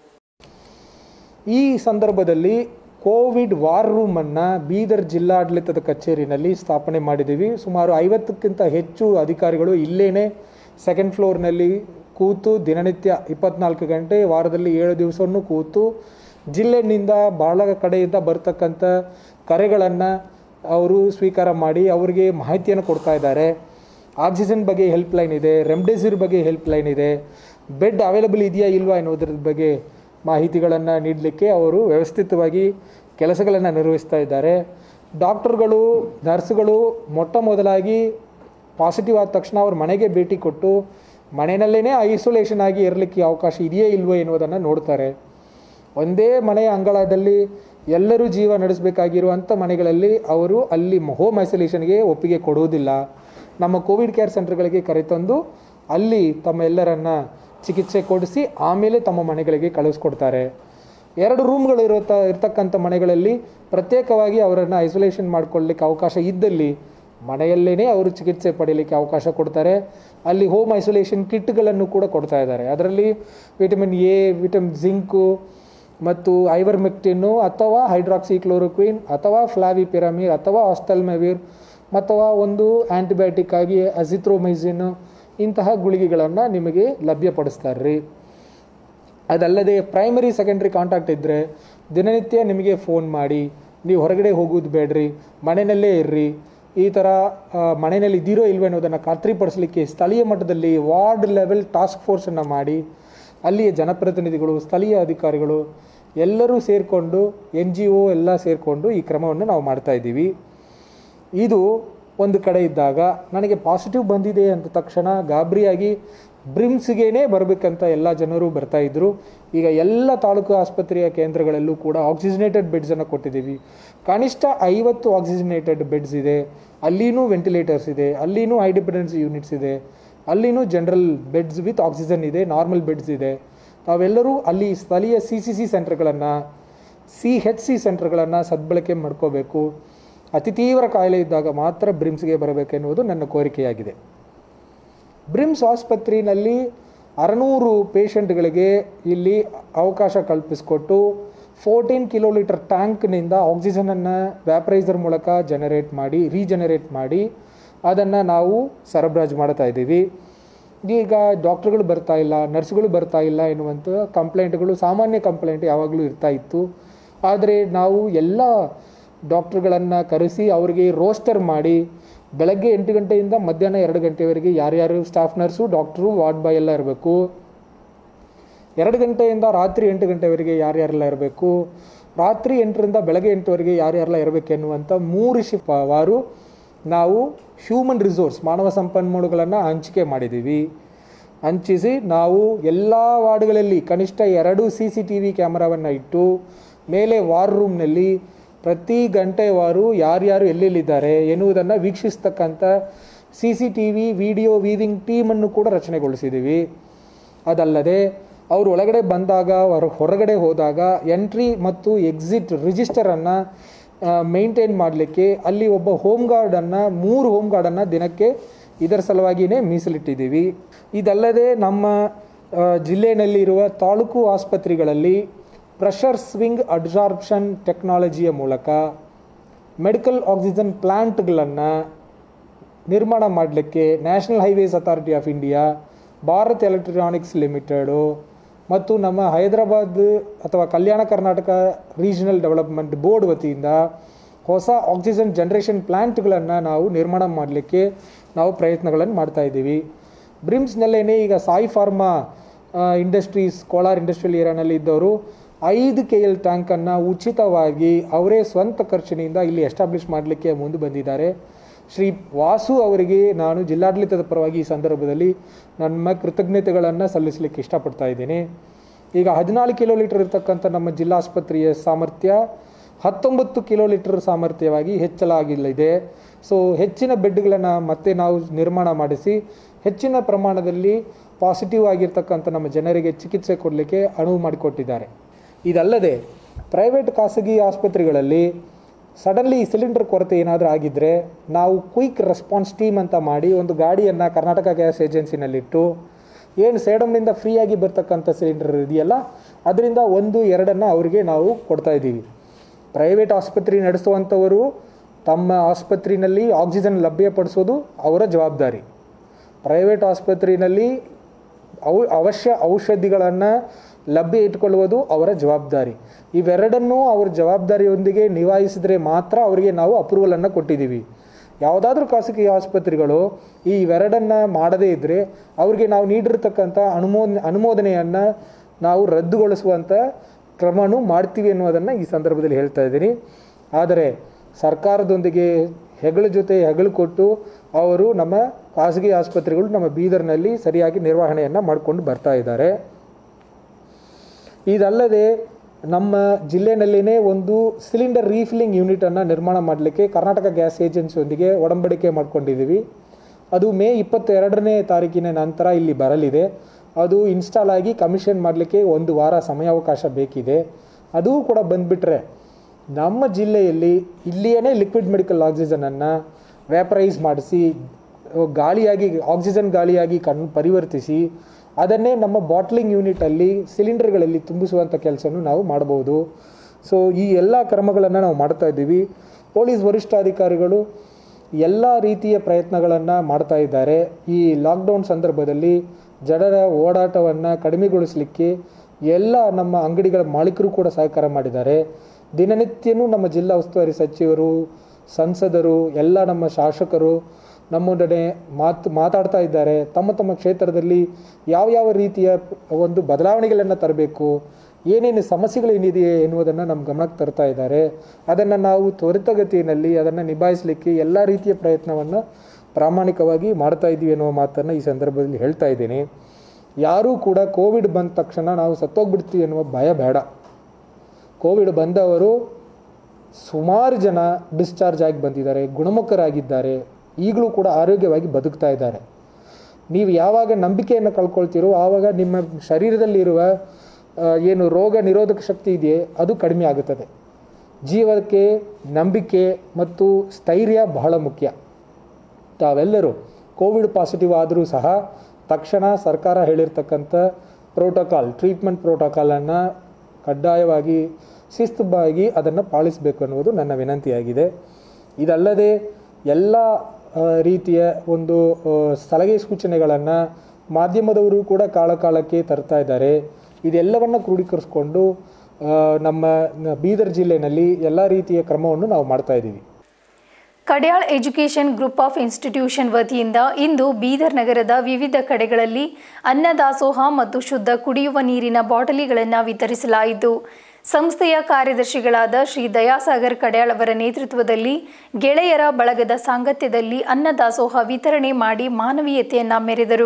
ಈ ಸಂದರ್ಭದಲ್ಲಿ ಕೋವಿಡ್ ವಾರ್ ರೂಮನ್ನು ಬೀದರ್ ಜಿಲ್ಲಾಡಳಿತದ ಕಚೇರಿನಲ್ಲಿ ಸ್ಥಾಪನೆ ಮಾಡಿದ್ದೀವಿ ಸುಮಾರು ಐವತ್ತಕ್ಕಿಂತ ಹೆಚ್ಚು ಅಧಿಕಾರಿಗಳು ಇಲ್ಲೇನೆ ಸೆಕೆಂಡ್ ಫ್ಲೋರ್ನಲ್ಲಿ ಕೂತು ದಿನನಿತ್ಯ ಇಪ್ಪತ್ನಾಲ್ಕು ಗಂಟೆ ವಾರದಲ್ಲಿ ಏಳು ದಿವಸವನ್ನು ಕೂತು ಜಿಲ್ಲೆನಿಂದ ಭಾಳ ಕಡೆಯಿಂದ ಬರ್ತಕ್ಕಂಥ ಕರೆಗಳನ್ನು ಅವರು ಸ್ವೀಕಾರ ಮಾಡಿ ಅವರಿಗೆ ಮಾಹಿತಿಯನ್ನು ಕೊಡ್ತಾ ಇದ್ದಾರೆ ಆಕ್ಸಿಜನ್ ಬಗ್ಗೆ ಹೆಲ್ಪ್ ಲೈನ್ ಇದೆ ರೆಮ್ಡೆಸಿವಿರ್ ಬಗ್ಗೆ ಹೆಲ್ಪ್ ಲೈನ್ ಇದೆ ಬೆಡ್ ಅವೈಲಬಲ್ ಇದೆಯಾ ಇಲ್ವಾ ಎನ್ನುವುದ್ರ ಬಗ್ಗೆ ಮಾಹಿತಿಗಳನ್ನು ನೀಡಲಿಕ್ಕೆ ಅವರು ವ್ಯವಸ್ಥಿತವಾಗಿ ಕೆಲಸಗಳನ್ನು ನಿರ್ವಹಿಸ್ತಾ ಇದ್ದಾರೆ ಡಾಕ್ಟರ್ಗಳು ನರ್ಸ್ಗಳು ಮೊಟ್ಟ ಮೊದಲಾಗಿ ಪಾಸಿಟಿವ್ ಆದ ತಕ್ಷಣ ಅವ್ರ ಮನೆಗೆ ಭೇಟಿ ಕೊಟ್ಟು ಮನೆಯಲ್ಲೇ ಐಸೋಲೇಷನ್ ಆಗಿ ಇರಲಿಕ್ಕೆ ಅವಕಾಶ ಇದೆಯೇ ಇಲ್ವೋ ಎನ್ನುವುದನ್ನು ನೋಡ್ತಾರೆ ಒಂದೇ ಮನೆಯ ಅಂಗಳದಲ್ಲಿ ಎಲ್ಲರೂ ಜೀವ ನಡೆಸಬೇಕಾಗಿರುವಂಥ ಮನೆಗಳಲ್ಲಿ ಅವರು ಅಲ್ಲಿ ಹೋಮ್ ಐಸೋಲೇಷನ್ಗೆ ಒಪ್ಪಿಗೆ ಕೊಡುವುದಿಲ್ಲ ನಮ್ಮ ಕೋವಿಡ್ ಕೇರ್ ಸೆಂಟರ್ಗಳಿಗೆ ಕರೆತಂದು ಅಲ್ಲಿ ತಮ್ಮ ಎಲ್ಲರನ್ನ ಚಿಕಿತ್ಸೆ ಕೊಡಿಸಿ ಆಮೇಲೆ ತಮ್ಮ ಮನೆಗಳಿಗೆ ಕಳಿಸ್ಕೊಡ್ತಾರೆ ಎರಡು ರೂಮ್ಗಳು ಇರುತ್ತ ಇರ್ತಕ್ಕಂಥ ಮನೆಗಳಲ್ಲಿ ಪ್ರತ್ಯೇಕವಾಗಿ ಅವರನ್ನು ಐಸೋಲೇಷನ್ ಮಾಡ್ಕೊಳ್ಳಿಕ್ಕೆ ಅವಕಾಶ ಇದ್ದಲ್ಲಿ ಮನೆಯಲ್ಲೇ ಅವರು ಚಿಕಿತ್ಸೆ ಪಡೀಲಿಕ್ಕೆ ಅವಕಾಶ ಕೊಡ್ತಾರೆ ಅಲ್ಲಿ ಹೋಮ್ ಐಸೋಲೇಷನ್ ಕಿಟ್ಗಳನ್ನು ಕೂಡ ಕೊಡ್ತಾ ಇದ್ದಾರೆ ಅದರಲ್ಲಿ ವಿಟಮಿನ್ ಎ ವಿಟಮಿನ್ ಜಿಂಕು ಮತ್ತು ಐವರ್ಮೆಕ್ಟಿನ್ನು ಅಥವಾ ಹೈಡ್ರಾಕ್ಸಿಕ್ಲೋರೋಕ್ವಿನ್ ಅಥವಾ ಫ್ಲಾವಿಪಿರಮಿರ್ ಅಥವಾ ಆಸ್ಟಲ್ಮೆವಿರ್ ಅಥವಾ ಒಂದು ಆ್ಯಂಟಿಬಯೋಟಿಕ್ ಆಗಿ ಅಸಿಥ್ರೋಮೈಸಿನ್ ಇಂತಹ ಗುಳಿಗೆಗಳನ್ನು ನಿಮಗೆ ಲಭ್ಯಪಡಿಸ್ತಾರೆ ರೀ ಅದಲ್ಲದೆ ಪ್ರೈಮರಿ ಸೆಕೆಂಡ್ರಿ ಕಾಂಟ್ಯಾಕ್ಟ್ ಇದ್ದರೆ ದಿನನಿತ್ಯ ನಿಮಗೆ ಫೋನ್ ಮಾಡಿ ನೀವು ಹೊರಗಡೆ ಹೋಗೋದು ಬೇಡ್ರಿ ಮನೆಯಲ್ಲೇ ಇರ್ರಿ ಈ ಥರ ಆ, ಮನೆಯಲ್ಲಿ ಇದ್ದೀರೋ ಇಲ್ವೋ ಅನ್ನೋದನ್ನು ಖಾತ್ರಿಪಡಿಸಲಿಕ್ಕೆ ಸ್ಥಳೀಯ ಮಟ್ಟದಲ್ಲಿ ವಾರ್ಡ್ ಲೆವೆಲ್ ಟಾಸ್ಕ್ ಫೋರ್ಸನ್ನು ಮಾಡಿ ಅಲ್ಲಿಯ ಜನಪ್ರತಿನಿಧಿಗಳು ಸ್ಥಳೀಯ ಅಧಿಕಾರಿಗಳು ಎಲ್ಲರೂ ಸೇರಿಕೊಂಡು ಎನ್ ಜಿ ಒ ಎಲ್ಲ ಸೇರಿಕೊಂಡು ಈ ಕ್ರಮವನ್ನು ನಾವು ಮಾಡ್ತಾ ಇದ್ದೀವಿ ಇದು ಒಂದು ಕಡೆ ಇದ್ದಾಗ ನನಗೆ ಪಾಸಿಟಿವ್ ಬಂದಿದೆ ಅಂತ ತಕ್ಷಣ ಗಾಬರಿಯಾಗಿ ಬ್ರಿಮ್ಸ್ಗೇನೆ ಬರಬೇಕಂತ ಎಲ್ಲ ಜನರು ಬರ್ತಾ ಇದ್ರು ಈಗ ಎಲ್ಲ ತಾಲೂಕು ಆಸ್ಪತ್ರೆಯ ಕೇಂದ್ರಗಳಲ್ಲೂ ಕೂಡ ಆಕ್ಸಿಜನೇಟೆಡ್ ಬೆಡ್ಸನ್ನು ಕೊಟ್ಟಿದ್ದೀವಿ ಕನಿಷ್ಠ ಐವತ್ತು ಆಕ್ಸಿಜನೇಟೆಡ್ ಬೆಡ್ಸ್ ಇದೆ ಅಲ್ಲಿನೂ ವೆಂಟಿಲೇಟರ್ಸ್ ಇದೆ ಅಲ್ಲಿನೂ ಹೈ ಡಿಪೆಂಡೆನ್ಸಿ ಯೂನಿಟ್ಸ್ ಇದೆ ಅಲ್ಲಿನೂ ಜನರಲ್ ಬೆಡ್ಸ್ ವಿತ್ ಆಕ್ಸಿಜನ್ ಇದೆ ನಾರ್ಮಲ್ ಬೆಡ್ಸ್ ಇದೆ ತಾವೆಲ್ಲರೂ ಅಲ್ಲಿ ಸ್ಥಳೀಯ ಸಿ ಸಿ ಸಿ ಸೆಂಟರ್ಗಳನ್ನು ಸಿ ಹೆಚ್ ಸಿ ಸೆಂಟರ್ಗಳನ್ನು ಸದ್ಬಳಕೆ ಮಾಡ್ಕೋಬೇಕು ಅತಿ ತೀವ್ರ ಕಾಯಿಲೆ ಇದ್ದಾಗ ಮಾತ್ರ ಬ್ರಿಮ್ಸ್ಗೆ ಬರಬೇಕೆನ್ನುವುದು ನನ್ನ ಕೋರಿಕೆಯಾಗಿದೆ ಬ್ರಿಮ್ಸ್ ಆಸ್ಪತ್ರೆಯಲ್ಲಿ ಅರನೂರು ಪೇಷಂಟ್ಗಳಿಗೆ ಇಲ್ಲಿ ಅವಕಾಶ ಕಲ್ಪಿಸಿಕೊಟ್ಟು ಫೋರ್ಟೀನ್ ಕಿಲೋಲೀಟರ್ ಟ್ಯಾಂಕ್ನಿಂದ ಆಕ್ಸಿಜನನ್ನು ವ್ಯಾಪ್ರೈಸರ್ ಮೂಲಕ ಜನರೇಟ್ ಮಾಡಿ ರೀಜನರೇಟ್ ಮಾಡಿ ಅದನ್ನು ನಾವು ಸರಬರಾಜು ಮಾಡ್ತಾ ಇದ್ದೀವಿ ಈಗ ಡಾಕ್ಟ್ರುಗಳು ಬರ್ತಾ ಇಲ್ಲ ನರ್ಸ್ಗಳು ಬರ್ತಾ ಇಲ್ಲ ಎನ್ನುವಂಥ ಕಂಪ್ಲೇಂಟ್ಗಳು ಸಾಮಾನ್ಯ ಕಂಪ್ಲೇಂಟ್ ಯಾವಾಗಲೂ ಇರ್ತಾ ಇತ್ತು ಆದರೆ ನಾವು ಎಲ್ಲ ಡಾಕ್ಟ್ರುಗಳನ್ನು ಕರೆಸಿ ಅವರಿಗೆ ರೋಸ್ಟರ್ ಮಾಡಿ ಬೆಳಗ್ಗೆ ಎಂಟು ಗಂಟೆಯಿಂದ ಮಧ್ಯಾಹ್ನ ಎರಡು ಗಂಟೆವರೆಗೆ ಯಾರ್ಯಾರು staff nurse doctor ward boy ಎಲ್ಲ ಇರಬೇಕು ಎರಡು ಗಂಟೆಯಿಂದ ರಾತ್ರಿ ಎಂಟು ಗಂಟೆವರೆಗೆ ಯಾರ್ಯಾರೆಲ್ಲ ಇರಬೇಕು ರಾತ್ರಿ ಎಂಟರಿಂದ ಬೆಳಗ್ಗೆ ಎಂಟುವರೆಗೆ ಯಾರ್ಯಾರೆಲ್ಲ ಇರಬೇಕೆನ್ನುವಂಥ ಮೂರು ಶಿಫ್ ವಾರು ನಾವು ಹ್ಯೂಮನ್ ರಿಸೋರ್ಸ್ ಮಾನವ ಸಂಪನ್ಮೂಲಗಳನ್ನು ಹಂಚಿಕೆ ಮಾಡಿದ್ದೀವಿ ಹಂಚಿಸಿ ನಾವು ಎಲ್ಲ ವಾರ್ಡ್ಗಳಲ್ಲಿ ಕನಿಷ್ಠ ಎರಡು ಸಿ ಸಿ ಟಿ ವಿ ಕ್ಯಾಮರಾವನ್ನು ಇಟ್ಟು ಮೇಲೆ ವಾರ್ ರೂಮ್ನಲ್ಲಿ ಪ್ರತಿ ಗಂಟೆವಾರು ಯಾರ್ಯಾರು ಎಲ್ಲೆಲ್ಲಿದ್ದಾರೆ ಎನ್ನುವುದನ್ನು ವೀಕ್ಷಿಸ್ತಕ್ಕಂಥ C C T V video viewing ಟೀಮನ್ನು ಕೂಡ ರಚನೆಗೊಳಿಸಿದ್ದೀವಿ ಅದಲ್ಲದೆ ಅವರು ಒಳಗಡೆ ಬಂದಾಗ ಹೊರ ಹೊರಗಡೆ ಹೋದಾಗ ಎಂಟ್ರಿ ಮತ್ತು ಎಕ್ಸಿಟ್ ರಿಜಿಸ್ಟರನ್ನು ಮೇಂಟೈನ್ ಮಾಡಲಿಕ್ಕೆ ಅಲ್ಲಿ ಒಬ್ಬ ಹೋಮ್ ಗಾರ್ಡನ್ನು ಮೂರು ಹೋಮ್ ಗಾರ್ಡನ್ನು ದಿನಕ್ಕೆ ಇದರ ಸಲುವಾಗಿಯೇ ಮೀಸಲಿಟ್ಟಿದ್ದೀವಿ ಇದಲ್ಲದೆ ನಮ್ಮ ಆ, ಜಿಲ್ಲೆಯಲ್ಲಿರುವ ತಾಲೂಕು ಆಸ್ಪತ್ರೆಗಳಲ್ಲಿ ಪ್ರೆಷರ್ ಸ್ವಿಂಗ್ ಅಬ್ಸಾರ್ಪ್ಷನ್ ಟೆಕ್ನಾಲಜಿಯ ಮೂಲಕ ಮೆಡಿಕಲ್ ಆಕ್ಸಿಜನ್ ಪ್ಲ್ಯಾಂಟ್ಗಳನ್ನು ನಿರ್ಮಾಣ ಮಾಡಲಿಕ್ಕೆ national highways authority of India Bharat electronics limited ಮತ್ತು ನಮ್ಮ ಹೈದರಾಬಾದ್ ಅಥವಾ Kalyana Karnataka regional development board ವತಿಯಿಂದ ಹೊಸ ಆಕ್ಸಿಜನ್ ಜನರೇಷನ್ ಪ್ಲ್ಯಾಂಟ್ಗಳನ್ನು ನಾವು ನಿರ್ಮಾಣ ಮಾಡಲಿಕ್ಕೆ ನಾವು ಪ್ರಯತ್ನಗಳನ್ನು ಮಾಡ್ತಾ ಇದ್ದೀವಿ ಬ್ರಿಮ್ಸ್ನಲ್ಲೇ ಈಗ Sai pharma industries Kolar industrial ಏರಿಯಾನಲ್ಲಿ ಇದ್ದವರು ಐದು ಕೆ ಎಲ್ ಟ್ಯಾಂಕನ್ನು ಉಚಿತವಾಗಿ ಅವರೇ ಸ್ವಂತ ಖರ್ಚಿನಿಂದ ಇಲ್ಲಿ ಎಸ್ಟಾಬ್ಲಿಷ್ ಮಾಡಲಿಕ್ಕೆ ಮುಂದೆ ಬಂದಿದ್ದಾರೆ ಶ್ರೀ ವಾಸು ಅವರಿಗೆ ನಾನು ಜಿಲ್ಲಾಡಳಿತದ ಪರವಾಗಿ ಈ ಸಂದರ್ಭದಲ್ಲಿ ನಮ್ಮ ಕೃತಜ್ಞತೆಗಳನ್ನು ಸಲ್ಲಿಸಲಿಕ್ಕೆ ಇಷ್ಟಪಡ್ತಾ ಇದ್ದೀನಿ ಈಗ ಹದಿನಾಲ್ಕು ಕಿಲೋ ಲೀಟರ್ ಇರತಕ್ಕಂಥ ನಮ್ಮ ಜಿಲ್ಲಾ ಆಸ್ಪತ್ರೆಯ ಸಾಮರ್ಥ್ಯ ಹತ್ತೊಂಬತ್ತು ಕಿಲೋ ಲೀಟರ್ ಸಾಮರ್ಥ್ಯವಾಗಿ ಹೆಚ್ಚಲಾಗಿಲ್ಲಿದೆ ಸೊ ಹೆಚ್ಚಿನ ಬೆಡ್ಗಳನ್ನು ಮತ್ತೆ ನಾವು ನಿರ್ಮಾಣ ಮಾಡಿಸಿ ಹೆಚ್ಚಿನ ಪ್ರಮಾಣದಲ್ಲಿ ಪಾಸಿಟಿವ್ ಆಗಿರ್ತಕ್ಕಂಥ ನಮ್ಮ ಜನರಿಗೆ ಚಿಕಿತ್ಸೆ ಕೊಡಲಿಕ್ಕೆ ಅನುವು ಮಾಡಿಕೊಟ್ಟಿದ್ದಾರೆ ಇದಲ್ಲದೆ ಪ್ರೈವೇಟ್ ಖಾಸಗಿ ಆಸ್ಪತ್ರೆಗಳಲ್ಲಿ ಸಡನ್ಲಿ ಸಿಲಿಂಡರ್ ಕೊರತೆ ಏನಾದರೂ ಆಗಿದ್ದರೆ ನಾವು ಕ್ವಿಕ್ ರೆಸ್ಪಾನ್ಸ್ ಟೀಮ್ ಅಂತ ಮಾಡಿ ಒಂದು ಗಾಡಿಯನ್ನು ಕರ್ನಾಟಕ ಗ್ಯಾಸ್ ಏಜೆನ್ಸಿನಲ್ಲಿಟ್ಟು ಏನು ಸೇಡಮ್ನಿಂದ ಫ್ರೀಯಾಗಿ ಬರ್ತಕ್ಕಂಥ ಸಿಲಿಂಡರ್ ಇದೆಯಲ್ಲ ಅದರಿಂದ ಒಂದು ಎರಡನ್ನು ಅವರಿಗೆ ನಾವು ಕೊಡ್ತಾ ಇದ್ದೀವಿ ಪ್ರೈವೇಟ್ ಆಸ್ಪತ್ರೆ ನಡೆಸುವಂಥವರು ತಮ್ಮ ಆಸ್ಪತ್ರೆಯಲ್ಲಿ ಆಕ್ಸಿಜನ್ ಲಭ್ಯಪಡಿಸೋದು ಅವರ ಜವಾಬ್ದಾರಿ ಪ್ರೈವೇಟ್ ಆಸ್ಪತ್ರೆಯಲ್ಲಿ ಅವು ಅವಶ್ಯ ಔಷಧಿಗಳನ್ನು ಲಭ್ಯ ಇಟ್ಕೊಳ್ಳುವುದು ಅವರ ಜವಾಬ್ದಾರಿ ಇವೆರಡನ್ನೂ ಅವ್ರ ಜವಾಬ್ದಾರಿಯೊಂದಿಗೆ ನಿಭಾಯಿಸಿದ್ರೆ ಮಾತ್ರ ಅವರಿಗೆ ನಾವು ಅಪ್ರೂವಲನ್ನು ಕೊಟ್ಟಿದ್ದೀವಿ ಯಾವುದಾದ್ರೂ ಖಾಸಗಿ ಆಸ್ಪತ್ರೆಗಳು ಈ ಇವೆರಡನ್ನು ಮಾಡದೇ ಇದ್ದರೆ ಅವ್ರಿಗೆ ನಾವು ನೀಡಿರ್ತಕ್ಕಂಥ ಅನುಮೋದ ಅನುಮೋದನೆಯನ್ನು ನಾವು ರದ್ದುಗೊಳಿಸುವಂಥ ಕ್ರಮನೂ ಮಾಡ್ತೀವಿ ಅನ್ನೋದನ್ನು ಈ ಸಂದರ್ಭದಲ್ಲಿ ಹೇಳ್ತಾ ಇದ್ದೀನಿ ಆದರೆ ಸರ್ಕಾರದೊಂದಿಗೆ ಹೆಗಳ ಜೊತೆ ಹೆಗಳು ಕೊಟ್ಟು ಅವರು ನಮ್ಮ ಖಾಸಗಿ ಆಸ್ಪತ್ರೆಗಳು ನಮ್ಮ ಬೀದರ್ನಲ್ಲಿ ಸರಿಯಾಗಿ ನಿರ್ವಹಣೆಯನ್ನು ಮಾಡಿಕೊಂಡು ಬರ್ತಾ ಇದ್ದಾರೆ ಇದಲ್ಲದೆ ನಮ್ಮ ಜಿಲ್ಲೆನಲ್ಲಿನೇ ಒಂದು ಸಿಲಿಂಡರ್ ರೀಫಿಲ್ಲಿಂಗ್ ಯೂನಿಟನ್ನು ನಿರ್ಮಾಣ ಮಾಡಲಿಕ್ಕೆ ಕರ್ನಾಟಕ ಗ್ಯಾಸ್ ಏಜೆನ್ಸಿಯೊಂದಿಗೆ ಒಡಂಬಡಿಕೆ ಮಾಡ್ಕೊಂಡಿದ್ದೀವಿ ಅದು ಮೇ ಇಪ್ಪತ್ತೆರಡನೇ ತಾರೀಕಿನ ನಂತರ ಇಲ್ಲಿ ಬರಲಿದೆ ಅದು ಇನ್ಸ್ಟಾಲ್ ಆಗಿ ಕಮಿಷನ್ ಮಾಡಲಿಕ್ಕೆ ಒಂದು ವಾರ ಸಮಯಾವಕಾಶ ಬೇಕಿದೆ ಅದು ಕೂಡ ಬಂದುಬಿಟ್ರೆ ನಮ್ಮ ಜಿಲ್ಲೆಯಲ್ಲಿ ಇಲ್ಲಿಯೇ ಲಿಕ್ವಿಡ್ ಮೆಡಿಕಲ್ ಆಕ್ಸಿಜನನ್ನು ವ್ಯಾಪರೈಸ್ ಮಾಡಿಸಿ ಗಾಳಿಯಾಗಿ ಆಕ್ಸಿಜನ್ ಗಾಳಿಯಾಗಿ ಕನ್ ಪರಿವರ್ತಿಸಿ ಅದನ್ನೇ ನಮ್ಮ ಬಾಟ್ಲಿಂಗ್ ಯೂನಿಟಲ್ಲಿ ಸಿಲಿಂಡರ್ಗಳಲ್ಲಿ ತುಂಬಿಸುವಂಥ ಕೆಲಸನೂ ನಾವು ಮಾಡ್ಬೋದು ಸೊ ಈ ಎಲ್ಲ ಕ್ರಮಗಳನ್ನು ನಾವು ಮಾಡ್ತಾ ಇದ್ದೀವಿ ಪೊಲೀಸ್ ವರಿಷ್ಠಾಧಿಕಾರಿಗಳು ಎಲ್ಲ ರೀತಿಯ ಪ್ರಯತ್ನಗಳನ್ನು ಮಾಡ್ತಾ ಇದ್ದಾರೆ ಈ ಲಾಕ್ಡೌನ್ ಸಂದರ್ಭದಲ್ಲಿ ಜನರ ಓಡಾಟವನ್ನು ಕಡಿಮೆಗೊಳಿಸಲಿಕ್ಕೆ ಎಲ್ಲ ನಮ್ಮ ಅಂಗಡಿಗಳ ಮಾಲೀಕರು ಕೂಡ ಸಹಕಾರ ಮಾಡಿದ್ದಾರೆ ದಿನನಿತ್ಯನೂ ನಮ್ಮ ಜಿಲ್ಲಾ ಉಸ್ತುವಾರಿ ಸಚಿವರು ಸಂಸದರು ಎಲ್ಲ ನಮ್ಮ ಶಾಸಕರು ನಮ್ಮೊಡನೆ ಮಾತು ಮಾತಾಡ್ತಾ ಇದ್ದಾರೆ ತಮ್ಮ ತಮ್ಮ ಕ್ಷೇತ್ರದಲ್ಲಿ ಯಾವ ಯಾವ ರೀತಿಯ ಒಂದು ಬದಲಾವಣೆಗಳನ್ನು ತರಬೇಕು ಏನೇನು ಸಮಸ್ಯೆಗಳೇನಿದೆ ಎನ್ನುವುದನ್ನು ನಮ್ಮ ಗಮನಕ್ಕೆ ತರ್ತಾ ಇದ್ದಾರೆ ಅದನ್ನು ನಾವು ತ್ವರಿತಗತಿಯಲ್ಲಿ ಅದನ್ನು ನಿಭಾಯಿಸಲಿಕ್ಕೆ ಎಲ್ಲ ರೀತಿಯ ಪ್ರಯತ್ನವನ್ನು ಪ್ರಾಮಾಣಿಕವಾಗಿ ಮಾಡ್ತಾ ಇದ್ದೀವಿ ಅನ್ನುವ ಮಾತನ್ನು ಈ ಸಂದರ್ಭದಲ್ಲಿ ಹೇಳ್ತಾ ಇದ್ದೀನಿ ಯಾರೂ ಕೂಡ ಕೋವಿಡ್ ಬಂದ ತಕ್ಷಣ ನಾವು ಸತ್ತೋಗ್ಬಿಡ್ತೀವಿ ಎನ್ನುವ ಭಯ ಬೇಡ ಕೋವಿಡ್ ಬಂದವರು ಸುಮಾರು ಜನ ಡಿಸ್ಚಾರ್ಜ್ ಆಗಿ ಬಂದಿದ್ದಾರೆ ಗುಣಮುಖರಾಗಿದ್ದಾರೆ ಈಗಲೂ ಕೂಡ ಆರೋಗ್ಯವಾಗಿ ಬದುಕ್ತಾ ಇದ್ದಾರೆ ನೀವು ಯಾವಾಗ ನಂಬಿಕೆಯನ್ನು ಕಳ್ಕೊಳ್ತೀರೋ ಆವಾಗ ನಿಮ್ಮ ಶರೀರದಲ್ಲಿರುವ ಆ, ಏನು ರೋಗ ನಿರೋಧಕ ಶಕ್ತಿ ಇದೆಯೇ ಅದು ಕಡಿಮೆ ಆಗುತ್ತದೆ ಜೀವಕ್ಕೆ ನಂಬಿಕೆ ಮತ್ತು ಸ್ಥೈರ್ಯ ಬಹಳ ಮುಖ್ಯ ತಾವೆಲ್ಲರೂ ಕೋವಿಡ್ ಪಾಸಿಟಿವ್ ಆದರೂ ಸಹ ತಕ್ಷಣ ಸರ್ಕಾರ ಹೇಳಿರ್ತಕ್ಕಂಥ ಪ್ರೋಟೋಕಾಲ್ ಟ್ರೀಟ್ಮೆಂಟ್ ಪ್ರೋಟೋಕಾಲನ್ನು ಕಡ್ಡಾಯವಾಗಿ ಶಿಸ್ತುಬಾಗಿ ಅದನ್ನು ಪಾಲಿಸಬೇಕು ಅನ್ನುವುದು ನನ್ನ ವಿನಂತಿಯಾಗಿದೆ ಇದಲ್ಲದೆ ಎಲ್ಲ ಆ, ರೀತಿಯ ಒಂದು ಆ, ಸಲಹೆ ಸೂಚನೆಗಳನ್ನು ಮಾಧ್ಯಮದವರು ಕೂಡ ಕಾಲಕಾಲಕ್ಕೆ ತರ್ತಾ ಇದ್ದಾರೆ ಇದೆಲ್ಲವನ್ನು ಕ್ರೋಢೀಕರಿಸ್ಕೊಂಡು ಆ, ನಮ್ಮ ನ- ಬೀದರ್ ಜಿಲ್ಲೆಯಲ್ಲಿ ಎಲ್ಲ ರೀತಿಯ ಕ್ರಮವನ್ನು ನಾವು ಮಾಡ್ತಾ ಇದ್ದೀವಿ Kadyal education group of institution ವತಿಯಿಂದ ಇಂದು ಬೀದರ್ ನಗರದ ವಿವಿಧ ಕಡೆಗಳಲ್ಲಿ ಅನ್ನದಾಸೋಹ ಮತ್ತು ಶುದ್ಧ ಕುಡಿಯುವ ನೀರಿನ ಬಾಟಲಿಗಳನ್ನು ವಿತರಿಸಲಾಯಿತು ಸಂಸ್ಥೆಯ ಕಾರ್ಯದರ್ಶಿಗಳಾದ ಶ್ರೀ ದಯಾಸಾಗರ್ ಕಡ್ಯಾಳ್ ಅವರ ನೇತೃತ್ವದಲ್ಲಿ ಗೆಳೆಯರ ಬಳಗದ ಸಾಂಗತ್ಯದಲ್ಲಿ ಅನ್ನದಾಸೋಹ ವಿತರಣೆ ಮಾಡಿ ಮಾನವೀಯತೆಯನ್ನ ಮೆರೆದರು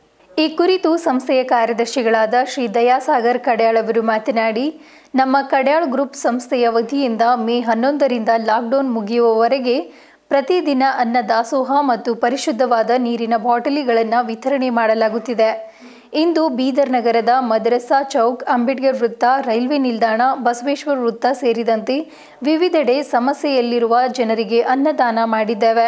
ಈ ಕುರಿತು ಸಂಸ್ಥೆಯ ಕಾರ್ಯದರ್ಶಿಗಳಾದ ಶ್ರೀ ದಯಾಸಾಗರ್ ಕಡ್ಯಾಳ್ ಅವರು ಮಾತನಾಡಿ ನಮ್ಮ ಕಡ್ಯಾಳ್ ಗ್ರೂಪ್ ಸಂಸ್ಥೆಯ ವತಿಯಿಂದ ಮೇ ಹನ್ನೊಂದರಿಂದ ಲಾಕ್ಡೌನ್ ಮುಗಿಯುವವರೆಗೆ ಪ್ರತಿದಿನ ಅನ್ನ ದಾಸೋಹ ಮತ್ತು ಪರಿಶುದ್ಧವಾದ ನೀರಿನ ಬಾಟಲಿಗಳನ್ನು ವಿತರಣೆ ಮಾಡಲಾಗುತ್ತಿದೆ ಇಂದು ಬೀದರ್ ನಗರದ ಮದ್ರಸಾ ಚೌಕ್ ಅಂಬೇಡ್ಕರ್ ವೃತ್ತ ರೈಲ್ವೆ ನಿಲ್ದಾಣ ಬಸವೇಶ್ವರ ವೃತ್ತ ಸೇರಿದಂತೆ ವಿವಿಧೆಡೆ ಸಮಸ್ಯೆಯಲ್ಲಿರುವ ಜನರಿಗೆ ಅನ್ನದಾನ ಮಾಡಿದ್ದೇವೆ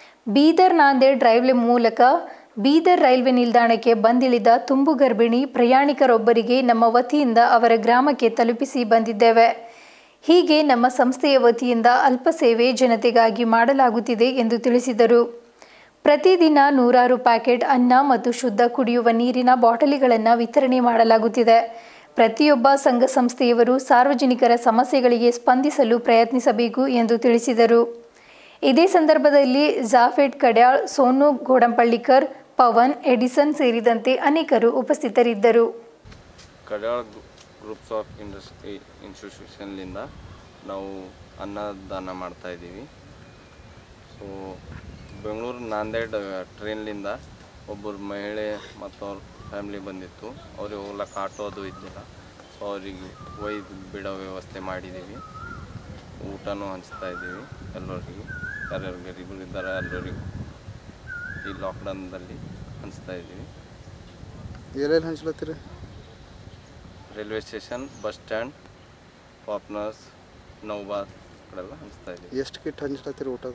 ಬೀದರ್ ನಾಂದೇಡ್ ರೈಲ್ವೆ ಮೂಲಕ ಬೀದರ್ ರೈಲ್ವೆ ನಿಲ್ದಾಣಕ್ಕೆ ಬಂದಿಳಿದ ತುಂಬು ಗರ್ಭಿಣಿ ಪ್ರಯಾಣಿಕರೊಬ್ಬರಿಗೆ ನಮ್ಮ ವತಿಯಿಂದ ಅವರ ಗ್ರಾಮಕ್ಕೆ ತಲುಪಿಸಿ ಬಂದಿದ್ದೇವೆ ಹೀಗೆ ನಮ್ಮ ಸಂಸ್ಥೆಯ ವತಿಯಿಂದ ಅಲ್ಪ ಸೇವೆ ಜನತೆಗಾಗಿ ಮಾಡಲಾಗುತ್ತಿದೆ ಎಂದು ತಿಳಿಸಿದರು ಪ್ರತಿದಿನ ನೂರಾರು ಪ್ಯಾಕೆಟ್ ಅನ್ನ ಮತ್ತು ಶುದ್ಧ ಕುಡಿಯುವ ನೀರಿನ ಬಾಟಲಿಗಳನ್ನು ವಿತರಣೆ ಮಾಡಲಾಗುತ್ತಿದೆ ಪ್ರತಿಯೊಬ್ಬ ಸಂಘ ಸಂಸ್ಥೆಯವರು ಸಾರ್ವಜನಿಕರ ಸಮಸ್ಯೆಗಳಿಗೆ ಸ್ಪಂದಿಸಲು ಪ್ರಯತ್ನಿಸಬೇಕು ಎಂದು ತಿಳಿಸಿದರು ಇದೇ ಸಂದರ್ಭದಲ್ಲಿ ಜಾಫೆಡ್ ಕಡ್ಯಾಳ್ ಸೋನು ಗೋಡಂಪಳ್ಳಿಕರ್ ಪವನ್ ಎಡಿಸನ್ ಸೇರಿದಂತೆ ಅನೇಕರು ಉಪಸ್ಥಿತರಿದ್ದರು ಕಡ್ಯಾಳ ಗ್ರೂಪ್ಸ್ ಆಫ್ ಇಂಡಸ್ಟ್ರಿ ಇನ್ಸ್ಟಿಟ್ಯೂಷನ್ಲಿಂದ ನಾವು ಅನ್ನದಾನ ಮಾಡ್ತಾ ಇದ್ದೀವಿ ಸೊ ಬೆಂಗಳೂರು ನಾಂದೇಡ್ ಟ್ರೈನ್ಲಿಂದ ಒಬ್ಬರು ಮಹಿಳೆ ಮತ್ತು ಅವ್ರ ಫ್ಯಾಮ್ಲಿ ಬಂದಿತ್ತು ಅವ್ರಿಗೆ ಹೋಗ್ಲಕ್ಕೆ ಆಟೋ ಅದು ಇದ್ದಿಲ್ಲ ಸೊ ಅವ್ರಿಗೆ ಒಯ್ದು ಬಿಡೋ ವ್ಯವಸ್ಥೆ ಮಾಡಿದ್ದೀವಿ ಊಟನೂ ಹಂಚ್ತಾ ಇದ್ದೀವಿ ಎಲ್ಲರಿಗೂ ಯಾರ್ಯಾರು ಗರೀಬರು ಇದ್ದಾರೆ ಎಲ್ಲರಿಗೂ ಈ ಲಾಕ್ಡೌನ್ದಲ್ಲಿ ಹಂಚ್ತಾ ಇದ್ದೀವಿ ಎಲ್ಲೆಲ್ಲಿ ಹಂಚ್ಲತ್ತೀರಿ ರೈಲ್ವೆ ಸ್ಟೇಷನ್ ಬಸ್ ಸ್ಟ್ಯಾಂಡ್ ಪಾಪ್ನರ್ಸ್ ನೌಬಾದ್ ಕಡೆಲ್ಲ ಹಂಚ್ತಾ ಇದ್ದೀವಿ ಎಷ್ಟು ಕಿಟ್ ಹಂಚ್ಲತ್ತೀರಿ ಊಟದ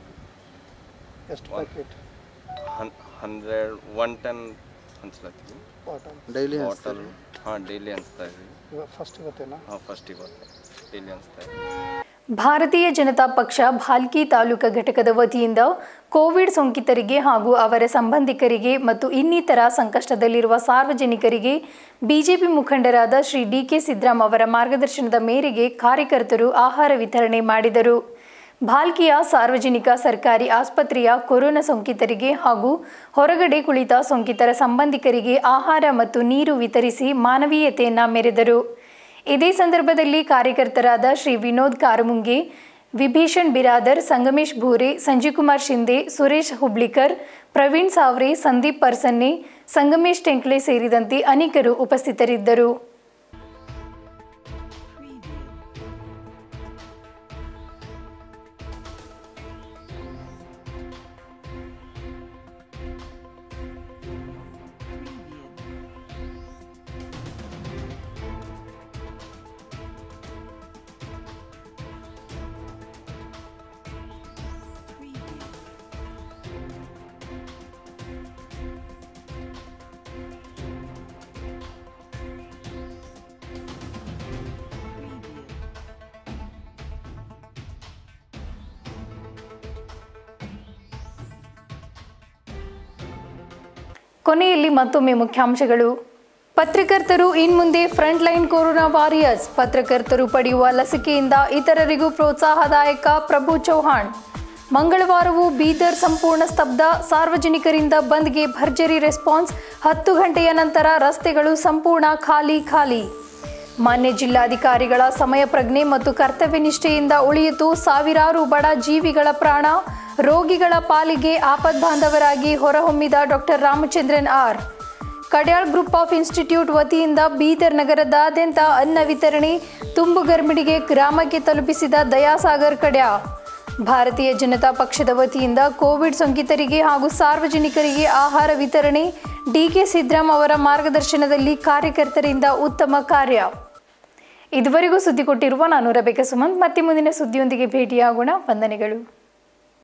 ಎಷ್ಟು ಪ್ಯಾಕೆಟ್ ಹನ್ ಹಂಡ್ರೆಡ್ ಒನ್ ಟೆನ್ ಹಂಚ್ಲತ್ತೀವಿ ಡೈಲಿ ವಾಟರ್ ಹಾಂ ಡೈಲಿ ಹಂಚ್ತಾ ಇದ್ದೀವಿ ಫಸ್ಟ್ ಇವತ್ತೇನಾ ಹಾಂ ಫಸ್ಟಿಗೆ ಬರುತ್ತೆ ಡೈಲಿ ಹಂಚ್ತಾ ಇದ್ದೀವಿ ಭಾರತೀಯ ಜನತಾ ಪಕ್ಷ ಭಾಲ್ಕಿ ತಾಲೂಕಾ ಘಟಕದ ವತಿಯಿಂದ ಕೋವಿಡ್ ಸೋಂಕಿತರಿಗೆ ಹಾಗೂ ಅವರ ಸಂಬಂಧಿಕರಿಗೆ ಮತ್ತು ಇನ್ನಿತರ ಸಂಕಷ್ಟದಲ್ಲಿರುವ ಸಾರ್ವಜನಿಕರಿಗೆ ಬಿಜೆಪಿ ಮುಖಂಡರಾದ ಶ್ರೀ ಡಿಕೆ ಸಿದ್ದರಾಮ್ ಅವರ ಮಾರ್ಗದರ್ಶನದ ಮೇರೆಗೆ ಕಾರ್ಯಕರ್ತರು ಆಹಾರ ವಿತರಣೆ ಮಾಡಿದರು ಭಾಲ್ಕಿಯ ಸಾರ್ವಜನಿಕ ಸರ್ಕಾರಿ ಆಸ್ಪತ್ರೆಯ ಕೊರೋನಾ ಸೋಂಕಿತರಿಗೆ ಹಾಗೂ ಹೊರಗಡೆ ಕುಳಿತ ಸೋಂಕಿತರ ಸಂಬಂಧಿಕರಿಗೆ ಆಹಾರ ಮತ್ತು ನೀರು ವಿತರಿಸಿ ಮಾನವೀಯತೆಯನ್ನ ಮೆರೆದರು ಇದೇ ಸಂದರ್ಭದಲ್ಲಿ ಕಾರ್ಯಕರ್ತರಾದ ಶ್ರೀ ವಿನೋದ್ ಕಾರಮುಂಗೆ ವಿಭೀಷಣ್ ಬಿರಾದರ್ ಸಂಗಮೇಶ್ ಭೂರೆ ಸಂಜೀವ್ಕುಮಾರ್ ಶಿಂದೆ ಸುರೇಶ್ ಹುಬ್ಳಿಕರ್ ಪ್ರವೀಣ್ ಸಾವ್ರೆ ಸಂದೀಪ್ ಪರ್ಸನ್ನೆ ಸಂಗಮೇಶ್ ಟೆಂಕ್ಲೆ ಸೇರಿದಂತೆ ಅನೇಕರು ಉಪಸ್ಥಿತರಿದ್ದರು ಕೊನೆಯಲ್ಲಿ ಮತ್ತೊಮ್ಮೆ ಮುಖ್ಯಾಂಶಗಳು ಪತ್ರಕರ್ತರು ಇನ್ಮುಂದೆ ಫ್ರಂಟ್ ಲೈನ್ ಕೊರೋನಾ ವಾರಿಯರ್ಸ್ ಪತ್ರಕರ್ತರು ಪಡೆಯುವ ಲಸಿಕೆಯಿಂದ ಇತರರಿಗೂ ಪ್ರೋತ್ಸಾಹದಾಯಕ ಪ್ರಭು ಚೌಹಾಣ್ ಮಂಗಳವಾರವೂ ಬೀದರ್ ಸಂಪೂರ್ಣ ಸ್ತಬ್ಧ ಸಾರ್ವಜನಿಕರಿಂದ ಬಂದ್ಗೆ ಭರ್ಜರಿ ರೆಸ್ಪಾನ್ಸ್ ಹತ್ತು ಗಂಟೆಯ ನಂತರ ರಸ್ತೆಗಳು ಸಂಪೂರ್ಣ ಖಾಲಿ ಖಾಲಿ ಮಾನ್ಯ ಜಿಲ್ಲಾಧಿಕಾರಿಗಳ ಸಮಯ ಪ್ರಜ್ಞೆ ಮತ್ತು ಕರ್ತವ್ಯ ನಿಷ್ಠೆಯಿಂದ ಉಳಿಯಿತು ಸಾವಿರಾರು ಬಡ ಜೀವಿಗಳ ಪ್ರಾಣ ರೋಗಿಗಳ ಪಾಲಿಗೆ ಆಪದ್ಬಾಂಧವರಾಗಿ ಹೊರಹೊಮ್ಮಿದ doctor Ramachandran R Kadyal group of institute ವತಿಯಿಂದ ಬೀದರ್ ನಗರದಾದ್ಯಂತ ಅನ್ನ ವಿತರಣೆ ತುಂಬು ಗರ್ಭಿಣಿಗೆ ಗ್ರಾಮಕ್ಕೆ ತಲುಪಿಸಿದ ದಯಾಸಾಗರ್ ಕಡ್ಯಾ ಭಾರತೀಯ ಜನತಾ ಪಕ್ಷದ ವತಿಯಿಂದ ಕೋವಿಡ್ ಸೋಂಕಿತರಿಗೆ ಹಾಗೂ ಸಾರ್ವಜನಿಕರಿಗೆ ಆಹಾರ ವಿತರಣೆ ಡಿಕೆ ಸಿದ್ದರಾಮ್ ಅವರ ಮಾರ್ಗದರ್ಶನದಲ್ಲಿ ಕಾರ್ಯಕರ್ತರಿಂದ ಉತ್ತಮ ಕಾರ್ಯ ಇದುವರೆಗೂ ಸುದ್ದಿ ಕೊಟ್ಟಿರುವ ನಾನು ರಬೇಕ ಸುಮಂತ್ ಮತ್ತೆ ಮುಂದಿನ ಸುದ್ದಿಯೊಂದಿಗೆ ಭೇಟಿಯಾಗೋಣ ವಂದನೆಗಳು